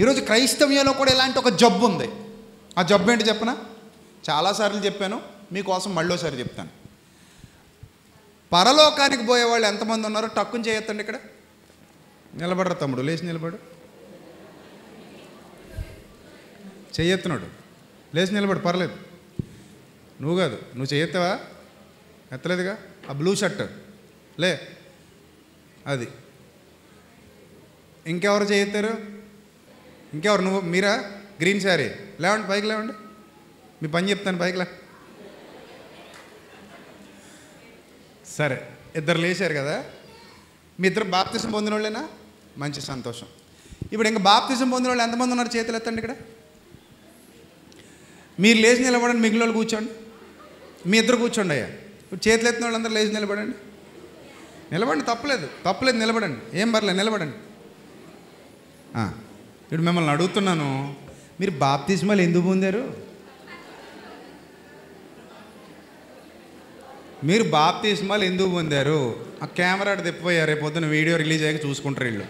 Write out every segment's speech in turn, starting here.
ఈరోజు క్రైస్తవ్యంలో కూడా ఇలాంటి ఒక జబ్బు ఉంది ఆ జబ్బు ఏంటి చెప్పనా చాలాసార్లు చెప్పాను మీకోసం మళ్ళోసారి చెప్తాను పరలోకానికి పోయే వాళ్ళు ఎంతమంది ఉన్నారో టక్కుని చేయొద్దండి ఇక్కడ నిలబడరు తమ్ముడు లేచి నిలబడు చెయ్యెత్తున్నాడు లేచి నిలబడు పర్లేదు నువ్వు కాదు నువ్వు చెయ్యెత్తావా ఎత్తలేదుగా ఆ బ్లూ షర్ట్ లే అది ఇంకెవరు చేయెత్తారు ఇంకెవరు నువ్వు మీరా గ్రీన్ శారీ లేవండి పైకి లేవండి మీ పని చెప్తాను పైకి లే సరే ఇద్దరు లేచారు కదా మీ ఇద్దరు బాప్తిసం పొందిన వాళ్ళేనా మంచి సంతోషం ఇప్పుడు ఇంకా బాప్తిసం పొందిన వాళ్ళు ఎంతమంది ఉన్నారు చేతులు ఎత్తండి ఇక్కడ మీరు లేచి నిలబడండి మిగిలిన వాళ్ళు కూర్చోండి మీ ఇద్దరు కూర్చోండి అయ్యా ఇప్పుడు చేతులు ఎత్తిన వాళ్ళందరూ లేచి నిలబడండి నిలబడండి తప్పలేదు తప్పలేదు నిలబడండి ఏం పర్లేదు నిలబడండి ఆ, ఇప్పుడు మిమ్మల్ని అడుగుతున్నాను మీరు బాప్తిస్మాలు ఎందుకు పొందారు మీరు బాప్తిస్మాలు ఎందుకు పొందారు ఆ కెమెరా అటు తిప్పిపోయారు రేపు పొద్దున వీడియో రిలీజ్ అయ్యాక చూసుకుంటారు వీళ్ళు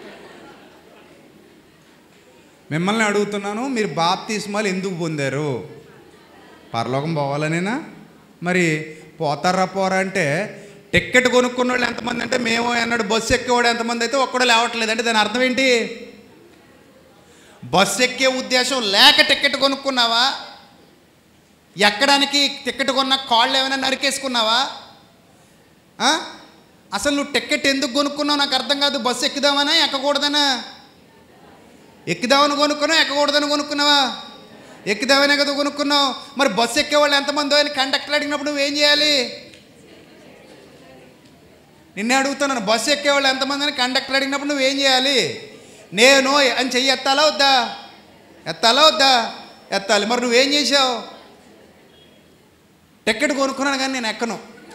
మిమ్మల్ని అడుగుతున్నాను మీరు బాప్తిస్మాలు ఎందుకు పొందారు పరలోకం పోవాలనేనా మరి పోతారా పోరా అంటే టికెట్ కొనుక్కున్న వాళ్ళు ఎంతమంది అంటే మేము అన్నాడు బస్సు ఎక్కేవాడు ఎంతమంది అయితే ఒక్కడో లేవట్లేదు అంటే దాని అర్థం ఏంటి బస్సు ఎక్కే ఉద్దేశం లేక టికెట్ కొనుక్కున్నావా ఎక్కడానికి టికెట్ కొన్న కాళ్ళు ఏమైనా నరికేసుకున్నావా ఆ? అసలు నువ్వు టికెట్ ఎందుకు కొనుక్కున్నావు నాకు అర్థం కాదు బస్సు ఎక్కుదామనా ఎక్కకూడదనా ఎక్కుదామని కొనుక్కున్నావు ఎక్కకూడదని కొనుక్కున్నావా ఎక్కుదామనే కదా కొనుక్కున్నావు మరి బస్సు ఎక్కేవాళ్ళు ఎంతమంది అని కండక్టర్ అడిగినప్పుడు నువ్వేం చేయాలి నిన్నే అడుగుతున్నాను బస్సు ఎక్కేవాళ్ళు ఎంతమంది అని కండక్టర్ అడిగినప్పుడు నువ్వేం చేయాలి నేను అని చెయ్యి ఎత్తాలా వద్దా ఎత్తాలా వద్దా ఎత్తాలి మరి నువ్వేం చేసావు టికెట్ కొనుక్కున్నాను కానీ నేను ఎక్కను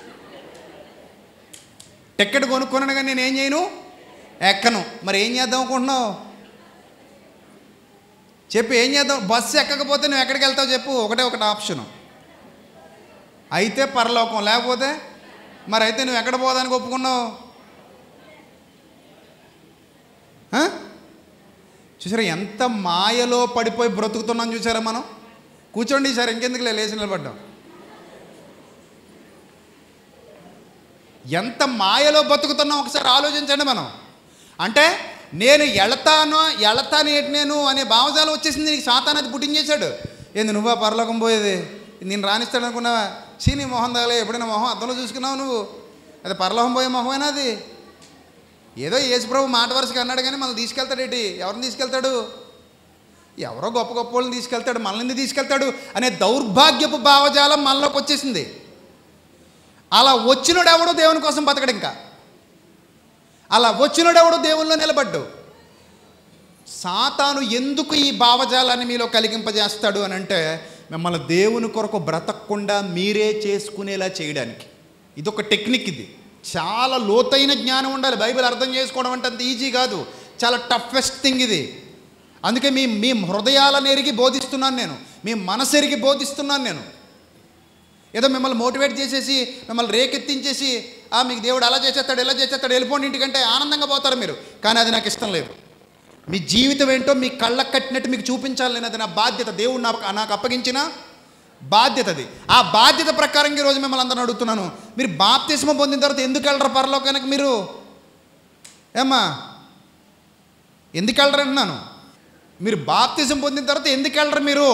టికెట్ కొనుక్కున్నాను కానీ నేను ఏం చేయను ఎక్కను మరి ఏం చేద్దాం అనుకుంటున్నావు చెప్పు ఏం చేద్దాం బస్సు ఎక్కకపోతే నువ్వు ఎక్కడికి వెళ్తావు చెప్పు ఒకటే ఒకటి ఆప్షను అయితే పరలోకం లేకపోతే మరి అయితే నువ్వు ఎక్కడ పోదానికి ఒప్పుకున్నావు ఆ? చూసారా ఎంత మాయలో పడిపోయి బ్రతుకుతున్నాం చూసారా మనం కూర్చోండి సార్ ఇంకెందుకు లేచి నిలబడ్డాం ఎంత మాయలో బతుకుతున్నాం ఒకసారి ఆలోచించండి మనం అంటే నేను ఎళతాను ఎళతాను ఏంటి నేను అనే భావజాలం వచ్చేసింది నీకు సాతానది పుట్టించేశాడు ఏంది నువ్వా పరలోకం పోయేది నేను రాణిస్తాడు అనుకున్నావా చీ నీ మొహం తగలే ఎప్పుడైనా మొహం అద్దంలో చూసుకున్నావు నువ్వు అది పరలోకం పోయే మొహమేనా అది ఏదో యేసుప్రభు మాట వరుసగా అన్నాడు కానీ మనల్ని తీసుకెళ్తాడేటి ఎవరిని తీసుకెళ్తాడు ఎవరో గొప్ప గొప్ప వాళ్ళని తీసుకెళ్తాడు మనల్ని తీసుకెళ్తాడు అనే దౌర్భాగ్యపు భావజాలం మనలోకి వచ్చేసింది అలా వచ్చినోడు ఎవడో దేవుని కోసం బతకడు ఇంకా అలా వచ్చినోడు ఎవడో దేవుల్లో నిలబడ్డు సాతాను ఎందుకు ఈ భావజాలాన్ని మీలో కలిగింపజేస్తాడు అని అంటే మిమ్మల్ని దేవుని కొరకు బ్రతకకుండా మీరే చేసుకునేలా చేయడానికి ఇదొక టెక్నిక్ ఇది చాలా లోతైన జ్ఞానం ఉండాలి బైబిల్ అర్థం చేసుకోవడం అంటే అంత ఈజీ కాదు చాలా టఫెస్ట్ థింగ్ ఇది అందుకే మీ మీ హృదయాలను ఎరిగి బోధిస్తున్నాను నేను మీ మనసు ఎరిగి బోధిస్తున్నాను నేను ఏదో మిమ్మల్ని మోటివేట్ చేసేసి మిమ్మల్ని రేకెత్తించేసి ఆ మీకు దేవుడు అలా చేసేస్తాడు ఇలా చేసేస్తాడు వెళ్ళిపోండి ఇంటికంటే ఆనందంగా పోతారు మీరు కానీ అది నాకు ఇష్టం లేదు మీ జీవితం ఏంటో మీ కళ్ళకు కట్టినట్టు మీకు చూపించాలి నేను అది నా బాధ్యత దేవుడు నాకు నాకు అప్పగించిన బాధ్యత అది ఆ బాధ్యత ప్రకారం ఈరోజు మిమ్మల్ని అందరిని అడుగుతున్నాను మీరు బాప్తిస్మ పొందిన తర్వాత ఎందుకు వెళ్ళరు పరలోకానికి మీరు ఏమ్మా ఎందుకు వెళ్ళరు అంటున్నాను మీరు బాప్తిజం పొందిన తర్వాత ఎందుకు వెళ్ళరు మీరు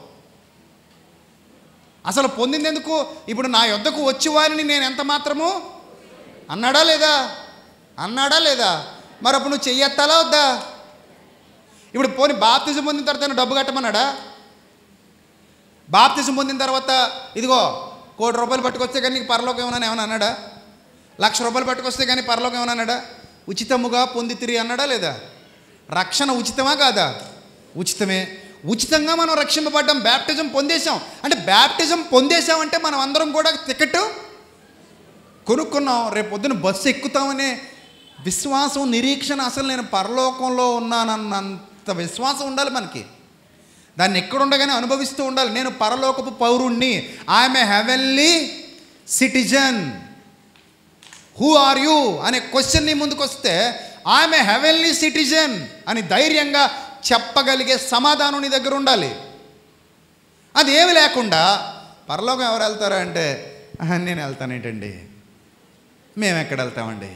అసలు పొందింది ఎందుకు ఇప్పుడు నా యొద్దకు వచ్చి వారిని నేను ఎంత మాత్రము అన్నాడా లేదా అన్నాడా లేదా మరి అప్పుడు నువ్వు చెయ్యెత్తాలా వద్దా ఇప్పుడు పోని బాప్తిజం పొందిన తర్వాత ఏమైనా డబ్బు కట్టమన్నాడా బాప్తిజం పొందిన తర్వాత ఇదిగో కోటి రూపాయలు పట్టుకొస్తే కానీ నీకు పరలోకం ఏమన్నా ఏమన్నా అన్నాడా లక్ష రూపాయలు పట్టుకొస్తే కానీ పరలోకం ఏమన్నా అన్నాడా ఉచితముగా పొందితిరి అన్నాడా లేదా రక్షణ ఉచితమా కాదా ఉచితమే ఉచితంగా మనం రక్షింపబడ్డాం బ్యాప్టిజం పొందేశాం అంటే బ్యాప్టిజం పొందేశామంటే మనం అందరం కూడా టికెట్ కొనుక్కున్నాం రేపు పొద్దున బస్సు ఎక్కుతామనే విశ్వాసం నిరీక్షణ అసలు నేను పరలోకంలో ఉన్నానన్నంత విశ్వాసం ఉండాలి మనకి దాన్ని ఎక్కడుండగానే అనుభవిస్తూ ఉండాలి నేను పరలోకపు పౌరుణ్ణి I'm a heavenly citizen who are you అనే క్వశ్చన్ నీ ముందుకు వస్తే ఐఎమ్ ఏ హెవెన్లీ సిటిజన్ అని ధైర్యంగా చెప్పగలిగే సమాధానం నీ దగ్గర ఉండాలి అది ఏమి లేకుండా పరలోకం ఎవరు వెళ్తారా అంటే "ఆహా, నేను వెళ్తానేటండి మేము ఎక్కడ వెళ్తామండి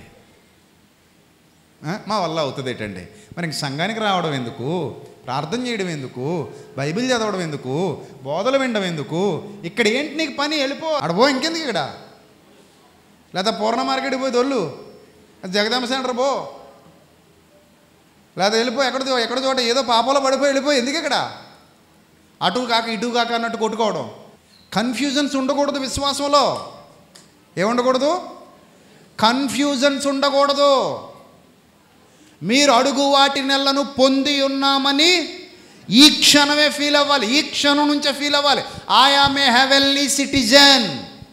ఆ, మా వల్ల అవుతుంది ఏంటండి మరి ఇంక సంఘానికి రావడం ఎందుకు ప్రార్థన చేయడం ఎందుకు బైబిల్ చదవడం ఎందుకు బోధలు వినడం ఎందుకు ఇక్కడ ఏంటి నీకు పని వెళ్ళిపో అడబో ఇంకెందుకు ఇక్కడ లేదా పూర్ణ మార్కెట్ పోయి దొల్లు జగదాంబ సెంటర్ పో లేదా వెళ్ళిపో ఎక్కడ చో- ఎక్కడ చోట ఏదో పాపంలో పడిపోయి వెళ్ళిపో ఎందుకు ఇక్కడ అటు కాక ఇటు కాక అన్నట్టు కొట్టుకోవడం కన్ఫ్యూజన్స్ ఉండకూడదు విశ్వాసంలో ఏముండకూడదు కన్ఫ్యూజన్స్ ఉండకూడదు మీరు అడుగు వాటి నెలను పొంది ఉన్నామని ఈ క్షణమే ఫీల్ అవ్వాలి ఈ క్షణం నుంచే ఫీల్ అవ్వాలి ఐఆమ్ ఏ హెవెన్లీ సిటిజన్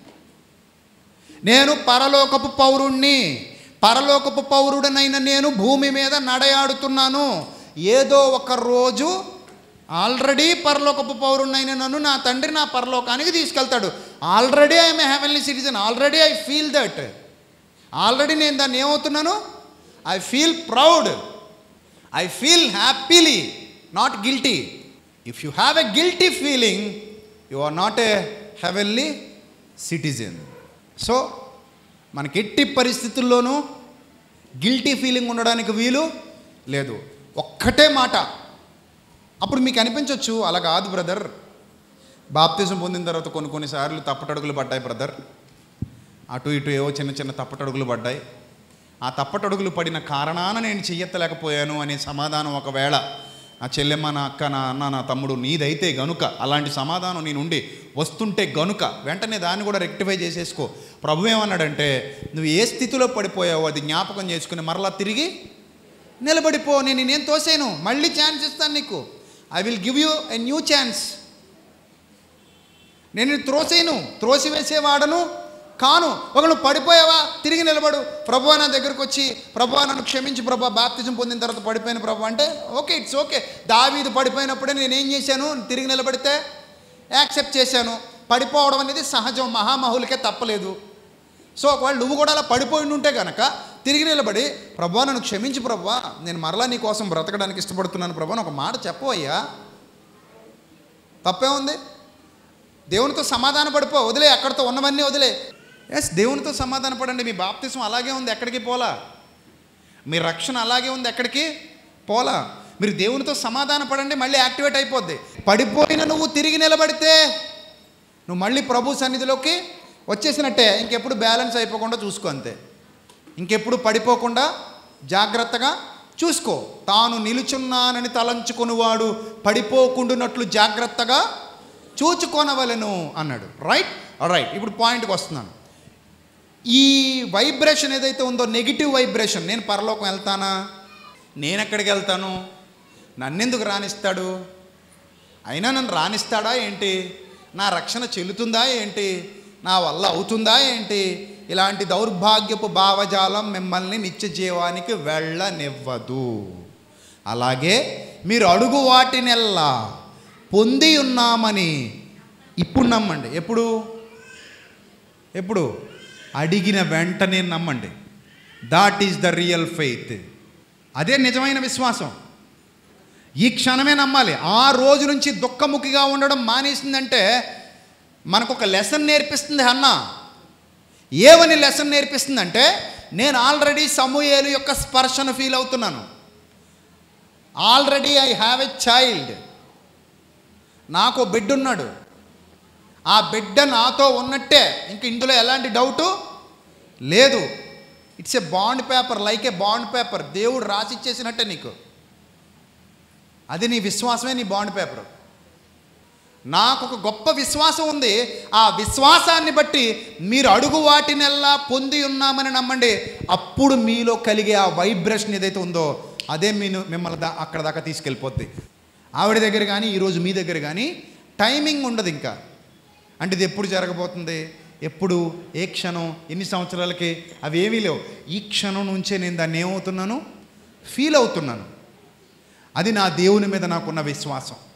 నేను పరలోకపు పౌరుణ్ణి పరలోకపు పౌరుడనైన నేను భూమి మీద నడయాడుతున్నాను ఏదో ఒక రోజు ఆల్రెడీ పరలోకపు పౌరుణ్ణైన నన్ను నా తండ్రి నా పరలోకానికి తీసుకెళ్తాడు already I'm a heavenly citizen already I feel that already నేను దాన్ని ఏమవుతున్నాను I feel proud I feel happily not guilty if you have a guilty feeling you are not a heavenly citizen so మనకి ఎట్టి పరిస్థితుల్లోనూ guilty feeling ఉండడానికి వీలు లేదు ఒక్కటే మాట అప్పుడు మీకు అనిపించవచ్చు అలా కాదు బ్రదర్ బాప్తిజం పొందిన తర్వాత కొన్ని కొన్నిసార్లు తప్పటడుగులు పడ్డాయి బ్రదర్ అటు ఇటు ఏవో చిన్న చిన్న తప్పటడుగులు పడ్డాయి ఆ తప్పటడుగులు పడిన కారణాన నేను చెయ్యెత్తలేకపోయాను అనే సమాధానం ఒకవేళ నా చెల్లెమ్మ నా అక్క నా అన్న నా తమ్ముడు నీదైతే గనుక అలాంటి సమాధానం నీ నుండి వస్తుంటే గనుక వెంటనే దాన్ని కూడా రెక్టిఫై చేసేసుకో ప్రభు ఏమన్నాడంటే నువ్వు ఏ స్థితిలో పడిపోయావో అది జ్ఞాపకం చేసుకుని మరలా తిరిగి నిలబడిపో నేను నేను తోసేను మళ్ళీ ఛాన్స్ ఇస్తాను నీకు I will give you a new chance నేను నిన్ను త్రోసేను త్రోసివేసేవాడను కాను ఒక నువ్వు పడిపోయావా తిరిగి నిలబడు ప్రభు నా దగ్గరకు వచ్చి ప్రభు నన్ను క్షమించి ప్రభు బాప్తిజం పొందిన తర్వాత పడిపోయిన ప్రభు అంటే ఓకే ఇట్స్ ఓకే దావీదు పడిపోయినప్పుడే నేనేం చేశాను తిరిగి నిలబడితే యాక్సెప్ట్ చేశాను పడిపోవడం అనేది సహజం మహామహులకే తప్పలేదు సో ఒకవేళ నువ్వు కూడా అలా పడిపోయి ఉంటే కనుక తిరిగి నిలబడి ప్రభు నన్ను క్షమించి ప్రభు నేను మరలా నీ కోసం బ్రతకడానికి ఇష్టపడుతున్నాను ప్రభు అని ఒక మాట చెప్పవయ్యా తప్పే ఉంది దేవునితో సమాధాన పడిపో వదిలే అక్కడితో ఉన్నవన్నీ వదిలే ఎస్ దేవునితో సమాధాన పడండి మీ బాప్తిసం అలాగే ఉంది ఎక్కడికి పోలా మీ రక్షణ అలాగే ఉంది ఎక్కడికి పోలా మీరు దేవునితో సమాధాన పడండి మళ్ళీ యాక్టివేట్ అయిపోద్ది పడిపోయిన నువ్వు తిరిగి నిలబడితే నువ్వు మళ్ళీ ప్రభు సన్నిధిలోకి వచ్చేసినట్టే ఇంకెప్పుడు బ్యాలెన్స్ అయిపోకుండా చూసుకో అంతే ఇంకెప్పుడు పడిపోకుండా జాగ్రత్తగా చూసుకో తాను నిలుచున్నానని తలంచుకొనివాడు పడిపోకుండునట్లు జాగ్రత్తగా చూచుకొనవలెను అన్నాడు రైట్ రైట్ ఇప్పుడు పాయింట్కి వస్తున్నాను ఈ వైబ్రేషన్ ఏదైతే ఉందో నెగిటివ్ వైబ్రేషన్ నేను పరలోకం వెళ్తానా నేను ఎక్కడికి వెళ్తాను నన్నెందుకు రాణిస్తాడు అయినా నన్ను రాణిస్తాడా ఏంటి నా రక్షణ చెల్లుతుందా ఏంటి నా వల్ల అవుతుందా ఏంటి ఇలాంటి దౌర్భాగ్యపు భావజాలం మిమ్మల్ని నిత్య జీవానికి వెళ్ళనివ్వదు అలాగే మీరు అడుగు వాటినెల్లా పొంది ఉన్నామని ఇప్పుడు నమ్మండి ఎప్పుడు ఎప్పుడు అడిగిన వెంటనే నమ్మండి that is the real faith అదే నిజమైన విశ్వాసం ఈ క్షణమే నమ్మాలి ఆ రోజు నుంచి దుఃఖముఖిగా ఉండడం మానేసిందంటే మనకు ఒక లెసన్ నేర్పిస్తుంది అన్న ఏమని లెసన్ నేర్పిస్తుందంటే నేను ఆల్రెడీ సమూయేలు యొక్క స్పర్శను ఫీల్ అవుతున్నాను already I have a child నాకు ఓ బిడ్డ ఉన్నాడు ఆ బిడ్డ నాతో ఉన్నట్టే ఇంక ఇందులో ఎలాంటి డౌటు లేదు it's a bond paper like a bond paper దేవుడు రాసిచ్చేసినట్టే నీకు అది నీ విశ్వాసమే నీ బాండ్ పేపర్ నాకు ఒక గొప్ప విశ్వాసం ఉంది ఆ విశ్వాసాన్ని బట్టి మీరు అడుగు వాటినెల్లా పొంది ఉన్నామని నమ్మండి అప్పుడు మీలో కలిగే ఆ వైబ్రేషన్ ఏదైతే ఉందో అదే మీను మిమ్మల్ని దా అక్కడ దాకా తీసుకెళ్ళిపోద్ది ఆవిడ దగ్గర కానీ ఈరోజు మీ దగ్గర కానీ టైమింగ్ ఉండదు ఇంకా అంటే ఇది ఎప్పుడు జరగబోతుంది ఎప్పుడు ఏ క్షణం ఎన్ని సంవత్సరాలకి అవి ఏమీ లేవు ఈ క్షణం నుంచే నేను దాన్ని ఏమవుతున్నాను ఫీల్ అవుతున్నాను అది నా దేవుని మీద నాకున్న విశ్వాసం